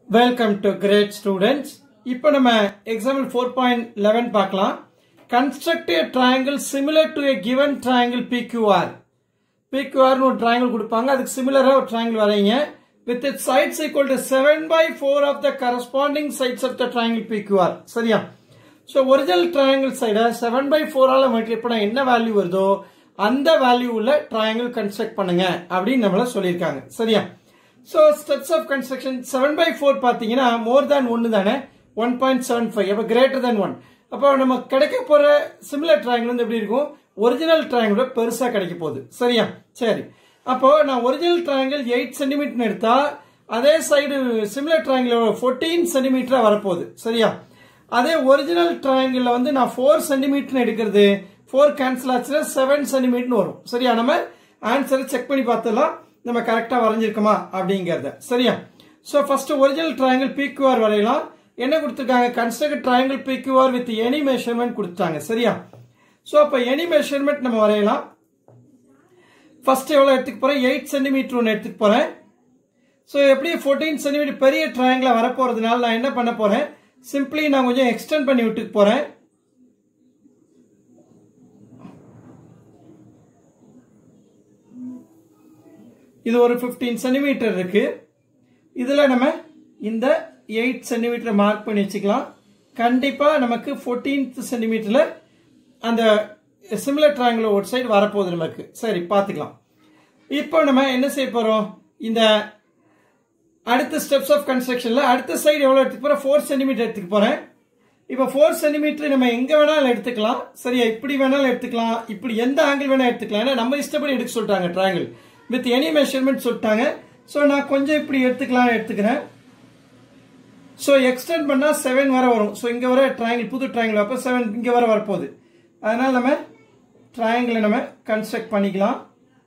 welcome to great students இப்போ நம்ம example four point eleven பார்க்கலாம் construct a triangle similar to a given triangle PQR பிக்யூஆர்னு ஒரு triangle கொடுப்பாங்க அதுக்கு சிமிலராக ஒரு ட்ரையாங்கிள் வரைங்க with it sides equal to seven by four of the corresponding sides of the triangle PQR சரியா so original triangle சைடை செவன் பை ஃபோரால் மல்டிப்ளை பண்ண என்ன வேல்யூ வருதோ அந்த வேல்யூ உள்ள ட்ரையாங்கிள் கன்ஸ்ட்ரக்ட் பண்ணுங்க அப்படின்னு நம்மள சொல்லியிருக்காங்க சரியா so steps of construction seven by four பார்த்தீங்கன்னா மோர் தேன் ஒன்று தானே ஒன் பாயிண்ட் செவன் ஃபைவ் அப்போ கிரேட்டர் தேன் ஒன் அப்போ நம்ம கிடைக்க போகிற சிமிலர் ட்ரையாங்கிள் வந்து எப்படி இருக்கும் ஒரிஜினல் ட்ரையாங்கிளோட பெருசாக கிடைக்க போகுது சரியா சரி அப்போ நான் ஒரிஜினல் ட்ரையாங்கிள் எயிட் சென்டிமீட்டர் எடுத்தா அதே சைடு சிமிலர் ட்ரையாங்கிள் ஃபோர்டீன் சென்டிமீட்டரா வரப்போகுது சரியா அதே ஒரிஜினல் ட்ரையாங்கிள் வந்து நான் ஃபோர் சென்டிமீட்டர் எடுக்கிறது ஃபோர் கேன்சல் ஆச்சுன்னா செவன் சென்டிமீட்டர் வரும் சரியா நம்ம ஆன்சரை செக் பண்ணி பார்த்துலாம் நம்ம கரெக்டாக வரைஞ்சிருக்கோமா அப்படிங்கிறத சரியா so first original triangle PQR வரையலாம் என்ன கொடுத்துருக்காங்க construct triangle PQR with any measurement கொடுத்துட்டாங்க சரியா ஸோ அப்போ எனி மெஷர்மெண்ட் நம்ம வரையலாம் ஃபர்ஸ்ட் எவ்வளோ எடுத்துக்க போகிறேன் எயிட் சென்டிமீட்டர் ஒன்று எடுத்துக்க போகிறேன் ஸோ எப்படி ஃபோர்டீன் சென்டிமீட்டர் பெரிய ட்ரையாங்கிளாக வரப்போகிறதுனால நான் என்ன பண்ண போகிறேன் சிம்பிளி நான் கொஞ்சம் எக்ஸ்டெண்ட் பண்ணி விட்டுக்கு போகிறேன் இது ஒரு ஃபிஃப்டீன் சென்டிமீட்டர் இருக்கு இதில் நம்ம இந்த எயிட் சென்டிமீட்டர் மார்க் பண்ணி வச்சுக்கலாம் கண்டிப்பாக நமக்கு ஃபோர்டீன்த் சென்டிமீட்டரில் அந்த சிமிலர் ட்ரையாங்கிள் ஒரு சைடு வரப்போகுது நமக்கு சரி பார்த்துக்கலாம் இப்போ நம்ம என்ன செய்ய போகிறோம் இந்த அடுத்த ஸ்டெப்ஸ் ஆஃப் கன்ஸ்ட்ரக்ஷனில் அடுத்த சைடு எவ்வளோ எடுத்துக்க போகிறேன் ஃபோர் சென்டிமீட்டர் எடுத்துக்க போகிறேன் இப்போ ஃபோர் சென்டிமீட்டர் நம்ம எங்கே வேணாலும் எடுத்துக்கலாம் சரியா இப்படி வேணாலும் எடுத்துக்கலாம் இப்படி எந்த ஆங்கிள் வேணால் எடுத்துக்கலாம் ஏன்னா நம்ம இஷ்டப்படி எடுக்க சொல்லிட்டாங்க ட்ரையாங்கிள் வித் எனி மெஷர்மெண்ட் சொல்லிட்டாங்க ஸோ நான் கொஞ்சம் இப்படி எடுத்துக்கலாம் எடுத்துக்கிறேன் ஸோ எக்ஸ்டெண்ட் பண்ணால் செவன் வர வரும் ஸோ இங்கே வர ட்ரையாங்கிள் புது ட்ரையாங்கிள் அப்போ செவன் இங்கே வர வரப்போகுது அதனால் நம்ம ட்ரையாங்கிளை நம்ம கன்ஸ்ட்ரக்ட் பண்ணிக்கலாம்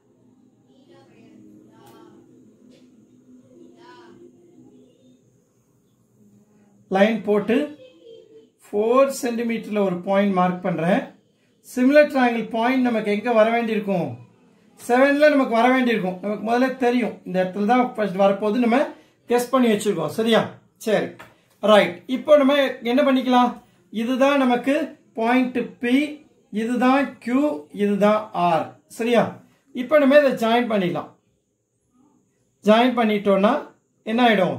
லைன் போட்டு ஃபோர் சென்டிமீட்டரில் ஒரு பாயிண்ட் மார்க் பண்ணுறேன் சிமிலர் ட்ரையாங்கிள் பாயிண்ட் நமக்கு எங்கே வர வேண்டியிருக்கும் செவனில் நமக்கு வர வேண்டியிருக்கும் நமக்கு முதல்ல தெரியும் இந்த இடத்துல தான் ஃபர்ஸ்ட் வரப்போகுது நம்ம கெஸ் பண்ணி வச்சுருக்கோம் சரியா சரி ரைட் இப்போ நம்ம என்ன பண்ணிக்கலாம் இதுதான் நமக்கு பாயிண்ட் பி இதுதான் கியூ இதுதான் ஆர் சரியா இப்போ நம்ம இதை ஜாயின் பண்ணிடலாம் ஜாயின் பண்ணிட்டோம்னா என்ன ஆயிடும்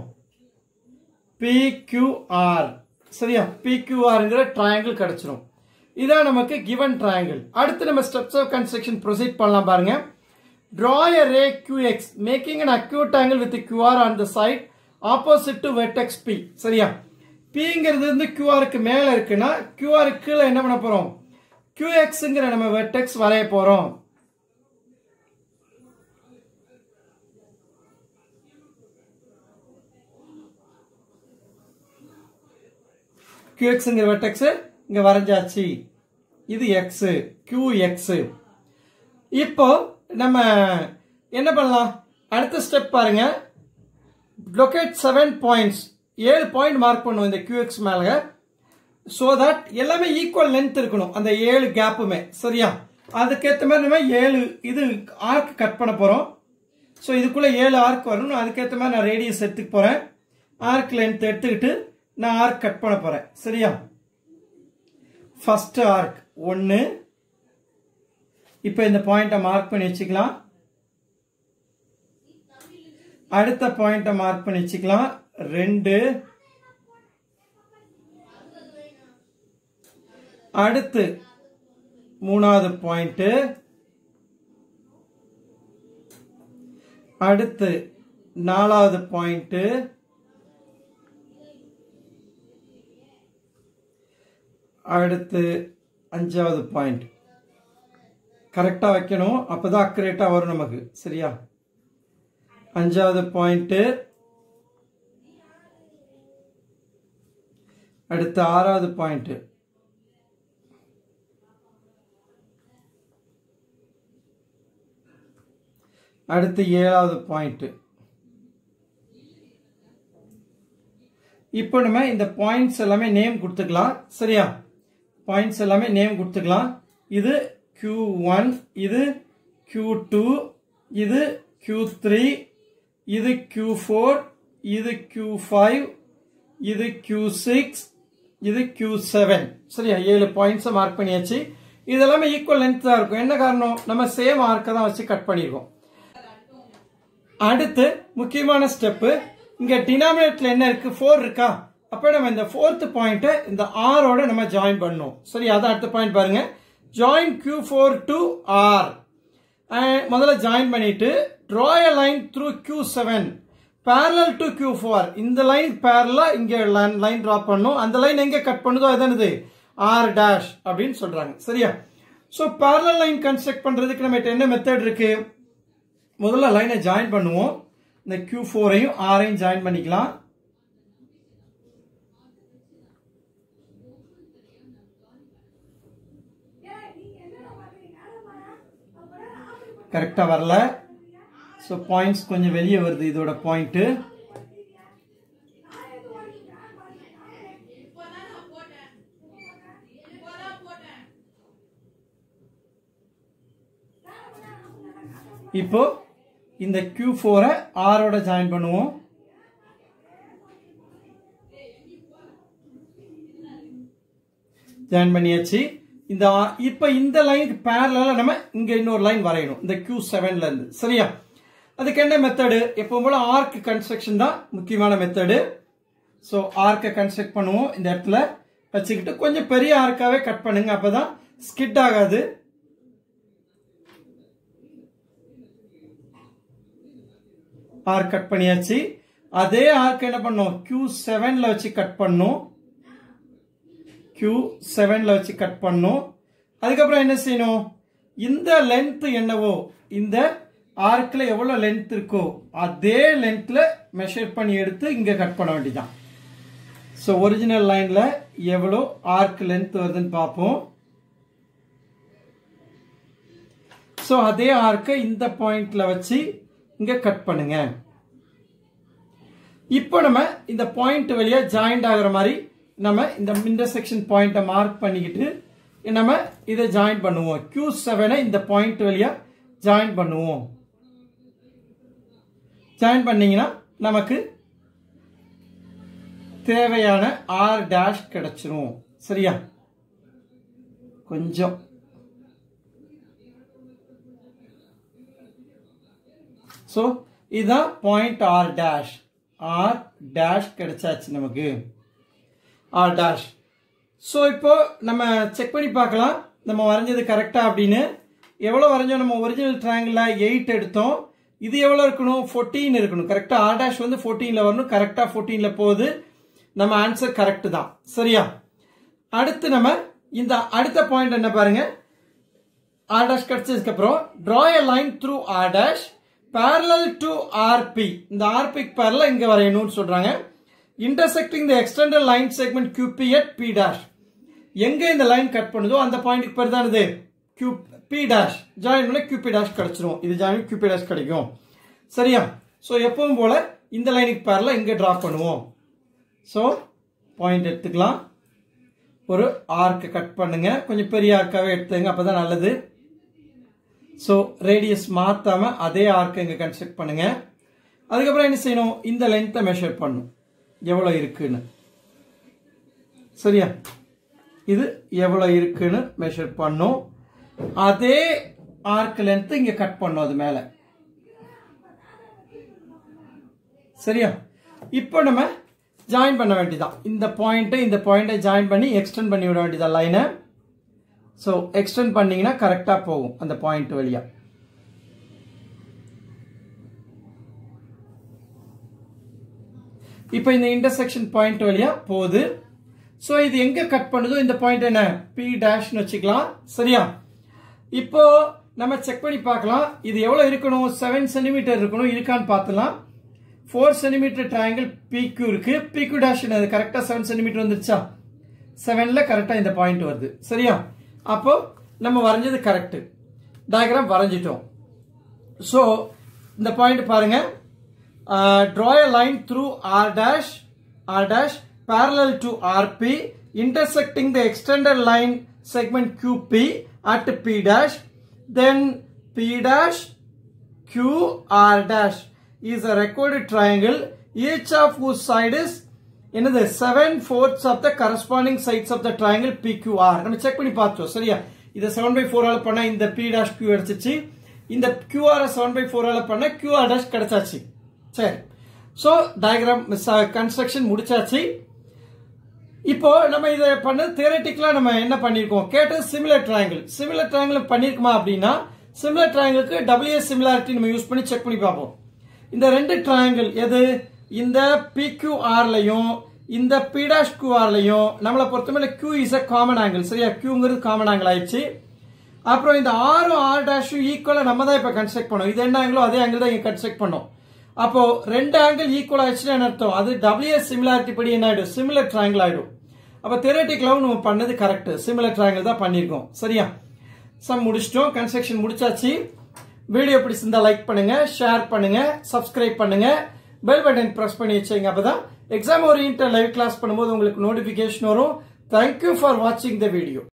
பிக்யூஆர் சரியா பிக்யூஆர்ங்கிற ட்ரையாங்கிள் கிடைச்சிரும் இதான் நமக்கு கிவன் ட்ரையாங்கிள் அடுத்து நம்ம ஸ்டெப்ஸ் ஆஃப் கன்ஸ்ட்ரக்ஷன் ப்ரொசீட் பண்ணலாம் பாருங்க draw a ray qx making an acute angle with qr on the side opposite to vertex p சரியா pங்கிறது வந்து qrக்கு மேல இருக்குன்னா qr கீழே என்ன பண்ண போறோம் qxங்கிற நம்ம வெர்டெக்ஸ் வரைய போறோம் qxங்கிற வெர்டெக்ஸ் இங்க வரைஞ்சாச்சு இது x qx இப்போ நம்ம என்ன பண்ணலாம் அடுத்த ஸ்டெப் பாருங்க லொக்கேட் செவன் பாயிண்ட்ஸ் ஏழு பாயிண்ட் மார்க் பண்ணுவோம் இந்த QX மேல ஸோ தட் எல்லாமே ஈக்குவல் லென்த் இருக்கணும் அந்த ஏழு கேப்புமே சரியா அதுக்கேற்ற மாதிரி நம்ம ஏழு இது ஆர்க் கட் பண்ண போகிறோம் ஸோ இதுக்குள்ளே ஏழு ஆர்க் வரணும் அதுக்கேற்ற மாதிரி நான் ரேடியஸ் எடுத்துக்க போகிறேன் ஆர்க் லென்த் எடுத்துக்கிட்டு நான் ஆர்க் கட் பண்ண போகிறேன் சரியா ஃபர்ஸ்ட் ஆர்க் ஒன்று இப்போ இந்த பாயிண்ட்டை மார்க் பண்ணி வச்சுக்கலாம் அடுத்த பாயிண்ட்டை மார்க் பண்ணி வச்சுக்கலாம் ரெண்டு அடுத்து மூணாவது பாயிண்ட் அடுத்து நாலாவது பாயிண்ட் அடுத்து அஞ்சாவது பாயிண்ட் கரெக்டாக வைக்கணும் அப்போதான் அக்குரேட்டாக வரும் நமக்கு சரியா அஞ்சாவது பாயிண்ட்டு அடுத்து ஆறாவது பாயிண்ட்டு அடுத்து ஏழாவது பாயிண்ட் இப்போ நம்ம இந்த பாயிண்ட்ஸ் எல்லாமே நேம் கொடுத்துக்கலாம் சரியா பாயிண்ட்ஸ் எல்லாமே நேம் கொடுத்துக்கலாம் இது Q1 இது Q2 இது Q3 இது Q4 இது Q5 இது Q6 இது Q7 சரியா ஏழு பாயிண்ட்ஸ் மார்க் பண்ணியாச்சு இது எல்லாமே ஈக்குவல் லென்த் தான் இருக்கும் என்ன காரணம் நம்ம சேம் ஆர்க்கை தான் வச்சு கட் பண்ணிருக்கோம் அடுத்து முக்கியமான ஸ்டெப் இங்க டினாமினேட்ல என்ன இருக்கு ஃபோர் இருக்கா அப்ப நம்ம இந்த ஃபோர்த் பாயிண்ட் இந்த ஆரோட நம்ம ஜாயின் பண்ணணும் சரி அதான் அடுத்த பாயிண்ட் பாருங்க join Q four to R முதல்ல ஜாயின் பண்ணிட்டு draw a line through Q seven parallel to Q four இந்த லைன் பேரலா இங்க லைன் டிரா பண்ணும் அந்த லைன் எங்க கட் பண்ணுதோ அதுதான் இது ஆர் டேஷ் அப்படின்னு சொல்றாங்க சரியா ஸோ பேரலல் லைன் கன்ஸ்ட்ரக்ட் பண்றதுக்கு நம்ம என்ன மெத்தட் இருக்கு முதல்ல லைனை ஜாயின் பண்ணுவோம் இந்த கியூ ஃபோரையும் ஆரையும் ஜாயின் பண்ணிக்கலாம் கரெக்டா வரல ஸோ பாயிண்ட்ஸ் கொஞ்சம் வெளியே வருது இதோட பாயிண்ட் இப்போ இந்த கியூ ஃபோரை ஆரோட ஜாயின் பண்ணுவோம் ஜாயின் பண்ணியாச்சு இந்த ஆ- இப்ப இந்த லைனுக்கு பேரலா நம்ம இங்க இன்னொரு லைன் வரையணும் இந்த கியூ செவன்ல இருந்து சரியா அதுக்கு என்ன மெத்தடு எப்பவும் போல ஆர்க் கன்ஸ்ட்ரக்ஷன் தான் முக்கியமான மெத்தடு ஸோ ஆர்க்கை கன்ஸ்ட்ரக்ட் பண்ணுவோம் இந்த இடத்துல வச்சுக்கிட்டு கொஞ்சம் பெரிய ஆர்க்காவே கட் பண்ணுங்க அப்பதான் ஸ்கிட் ஆகாது ஆர்க் கட் பண்ணியாச்சு அதே ஆர்க் என்ன பண்ணோம் கியூ செவன்ல வச்சு கட் பண்ணோம் கியூ செவன்ல வச்சு கட் பண்ணும் அதுக்கப்புறம் என்ன செய்யணும் இந்த லென்த் என்னவோ இந்த ஆர்க்ல எவ்வளவு லென்த் இருக்கோ அதே லென்த்ல மெஷர் பண்ணி எடுத்து இங்க கட் பண்ண வேண்டியதான் ஸோ ஒரிஜினல் லைன்ல எவ்வளோ ஆர்க் லென்த் வருதுன்னு பார்ப்போம் ஸோ அதே ஆர்க்கை இந்த பாயிண்ட்ல வச்சு இங்க கட் பண்ணுங்க இப்போ நம்ம இந்த பாயிண்ட் வழியா ஜாயிண்ட் ஆகுற மாதிரி நம்ம இந்த இன்டர்செக்ஷன் பாயிண்ட்டை மார்க் பண்ணிக்கிட்டு நம்ம இதை ஜாயின் பண்ணுவோம் Q செவனை இந்த பாயிண்ட் வழியா ஜாயின் பண்ணுவோம் ஜாயின் பண்ணீங்கன்னா நமக்கு தேவையான ஆர் டேஷ் கிடைச்சிரும் சரியா கொஞ்சம் ஸோ இதுதான் point R dash R dash கிடைச்சாச்சு நமக்கு ஆர் டேஷ் ஸோ இப்போ நம்ம செக் பண்ணி பார்க்கலாம் நம்ம வரைஞ்சது கரெக்டா அப்படின்னு எவ்வளோ வரைஞ்சோம் நம்ம ஒரிஜினல் ட்ராங்கிளில் எயிட் எடுத்தோம் இது எவ்வளோ இருக்கணும் ஃபோர்டீன் இருக்கணும் கரெக்டாக ஆர் டேஷ் வந்து ஃபோர்டீனில் வரணும் கரெக்டாக ஃபோர்டீனில் போகுது நம்ம ஆன்சர் கரெக்ட் தான் சரியா அடுத்து நம்ம இந்த அடுத்த பாயிண்ட் என்ன பாருங்க ஆர் டேஷ் கிடைச்சதுக்கு அப்புறம் draw a line through R dash parallel to RP இந்த ஆர்பிக்கு parallel இங்க வரையணும்னு சொல்றாங்க intersecting the extended line segment QP at P dash எங்க இந்த லைன் கட் பண்ணுதோ அந்த பாயிண்ட்க்கு பேர் தான் இது Q P dash ஜாயின் பண்ண QP dash கிடைச்சிரும் இது ஜாயின் QP dash கிடைக்கும் சரியா சோ எப்பவும் போல இந்த லைனுக்கு parallel இங்க டிரா பண்ணுவோம் சோ பாயிண்ட் எடுத்துக்கலாம் ஒரு ஆர்க் கட் பண்ணுங்க கொஞ்சம் பெரிய ஆர்க்காவே எடுத்துங்க அப்பதான் நல்லது ஸோ ரேடியஸ் மாத்தாம அதே ஆர்க் இங்க கன்ஸ்ட்ரக்ட் பண்ணுங்க அதுக்கப்புறம் என்ன செய்யணும் இந்த லென்த்தை மெஷர் பண்ணும் எவ்வளவு இருக்குன்னு சரியா இது எவ்வளவு இருக்குன்னு மெஷர் பண்ணும் அதே ஆர்க் லென்த் இங்க கட் பண்ணும் அது மேல சரியா இப்போ நம்ம ஜாயின் பண்ண வேண்டியதான் இந்த பாயிண்ட்டை இந்த பாயிண்ட்டை ஜாயின் பண்ணி எக்ஸ்டெண்ட் பண்ணி விட வேண்டியதான் லைனை ஸோ எக்ஸ்டெண்ட் பண்ணீங்கன்னா கரெக்டாக போகும் அந்த பாயிண்ட் வழியா இப்போ இந்த இன்டர்செக்ஷன் பாயிண்ட் வழியா போகுது ஸோ இது எங்க கட் பண்ணுதோ இந்த பாயிண்ட் என்ன பி டேஷ்னு வச்சுக்கலாம் சரியா இப்போ நம்ம செக் பண்ணி பார்க்கலாம் இது எவ்வளவு இருக்கணும் செவன் சென்டிமீட்டர் இருக்கணும் இருக்கான்னு பார்த்துலாம் ஃபோர் சென்டிமீட்டர் ட்ரையாங்கிள் பிக்யூ இருக்கு பிக்யூ டேஷ் அது கரெக்டாக செவன் சென்டிமீட்டர் வந்துருச்சா செவன்ல கரெக்டாக இந்த பாயிண்ட் வருது சரியா அப்போ நம்ம வரைஞ்சது கரெக்ட் டயக்ராம் வரைஞ்சிட்டோம் ஸோ இந்த பாயிண்ட் பாருங்க draw a line through r dash r dash parallel to rp intersecting the extended line segment qp at p dash then p dash q r dash is a recorded triangle each of whose side is என்னது seven fourths of the corresponding sides of the triangle PQR நம்ம check பண்ணி பார்த்தோம் சரியா இதை seven by four ஆல பண்ணா இந்த B dash Q எடுத்துச்சு இந்த கியூஆர் செவன் பை ஃபோர் ஆல பண்ண கியூஆர் டாஷ் கிடைச்சாச்சு சரி ஸோ டயக்ராம் கன்ஸ்ட்ரக்ஷன் முடிச்சாச்சு இப்போ நம்ம இதை பண்ண தியரட்டிக்கலா நம்ம என்ன பண்ணிருக்கோம் கேட்டது சிமிலர் ட்ரையாங்கிள் சிமிலர் ட்ரையாங்கிள் பண்ணிருக்குமா அப்படின்னா சிமிலர் ட்ரையாங்கிளுக்கு டபிள்யூ சிமிலாரிட்டி நம்ம யூஸ் பண்ணி செக் பண்ணி பார்ப்போம் இந்த ரெண்டு ட்ரையாங்கிள் எது இந்த பிக்யூஆர்லையும் இந்த பிடாஷ் கியூஆர்லையும் நம்மளை பொறுத்தவரை Q is a common angle சரியா கியூங்கிறது காமன் ஆங்கிள் ஆயிடுச்சு அப்புறம் இந்த ஆரும் ஆர் டேஷும் ஈக்குவலா நம்ம தான் இப்ப கன்ஸ்ட்ரக்ட் பண்ணோம் இது என்ன ஆங்கிளோ அதே ஆங்கிள் தான் இங்க கன்ஸ்ட்ரக்ட் பண்ணோம் அப்போ ரெண்டு ஆங்கிள் ஈக்குவல் ஆயிடுச்சுன்னு என்ன அர்த்தம் அது டபிள்யூ சிமிலாரிட்டி படி என்ன ஆயிடும் சிமிலர் ட்ரையாங்கிள் ஆயிடும் அப்ப தியரட்டிக்கலாவும் நம்ம பண்ணது கரெக்ட் சிமிலர் ட்ரையாங்கிள் தான் பண்ணிருக்கோம் சரியா சம் முடிச்சிட்டோம் கன்ஸ்ட்ரக்ஷன் முடிச்சாச்சு வீடியோ பிடிச்சிருந்தா லைக் பண்ணுங்க ஷேர் பண்ணுங்க சப்ஸ்கிரைப் பண்ணுங்க பெல் பட்டன் பிரஸ் பண்ணி வச்சுங்க அப்பதான் எக்ஸாம் ஓரியன்ட் லைவ் கிளாஸ் பண்ணும்போது உங்களுக்கு நோட்டிபிகேஷன் வரும் தேங்க்யூ ஃபார் வாட்சிங் த வீடியோ